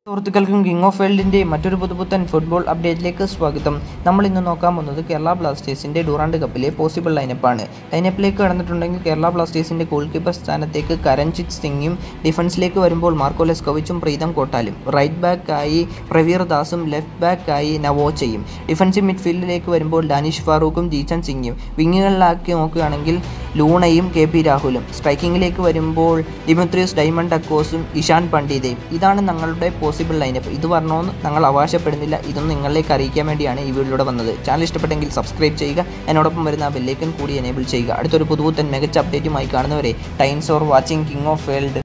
സുഹൃത്തുക്കൾക്കും king of വേൾഡിൻ്റെ മറ്റൊരു പുതുപുത്തൻ ഫുട്ബോൾ അപ്ഡേറ്റിലേക്ക് സ്വാഗതം നമ്മൾ ഇന്ന് നോക്കാൻ പോകുന്നത് കേരള ബ്ലാസ്റ്റേഴ്സിൻ്റെ ഡൂറാണ്ട് കപ്പിലെ പോസിബിൾ ലൈനപ്പാണ് ലൈനപ്പിലേക്ക് കടന്നിട്ടുണ്ടെങ്കിൽ കേരള ബ്ലാസ്റ്റേഴ്സിൻ്റെ ഗോൾ കീപ്പർ സ്ഥാനത്തേക്ക് കരൺജിത് സിംഗും ഡിഫൻസിലേക്ക് വരുമ്പോൾ മാർക്കോ ലെസ്കോവിച്ചും പ്രീതം കോട്ടാലും റൈറ്റ് ബാക്കായി പ്രവീർ ദാസും ലെഫ്റ്റ് ബാക്കായി നവോച്ചയും ഡിഫൻസീവ് മിഡ്ഫീൽഡിലേക്ക് വരുമ്പോൾ ഡാനിഷ് ഫാറൂഖും ജീച്ചൻ സിംഗും വിങ്ങുകളിലാക്കി നോക്കുകയാണെങ്കിൽ ലൂണയും കെ പി രാഹുലും സ്ട്രൈക്കിങ്ങിലേക്ക് വരുമ്പോൾ ഡിമിത്രിയസ് ഡൈമണ്ട് അക്കോസും ഇഷാൻ പണ്ഡിതയും ഇതാണ് ഞങ്ങളുടെ പോസിബിൾ ലൈനപ്പ് ഇത് പറഞ്ഞോന്ന് ഞങ്ങൾ അവകാശപ്പെടുന്നില്ല ഇതൊന്നും നിങ്ങളിലേക്ക് അറിയിക്കാൻ വേണ്ടിയാണ് ഈ വീഡിയോയിലൂടെ വന്നത് ചാനൽ ഇഷ്ടപ്പെട്ടെങ്കിൽ സബ്സ്ക്രൈബ് ചെയ്യുക എന്നോടൊപ്പം വരുന്ന ബെല്ലേക്കൻ കൂടി എനേബിൾ ചെയ്യുക അടുത്തൊരു പുതുപുത്തൻ മികച്ച അപ്ഡേറ്റുമായി കാണുന്നവരെ times or watching king of world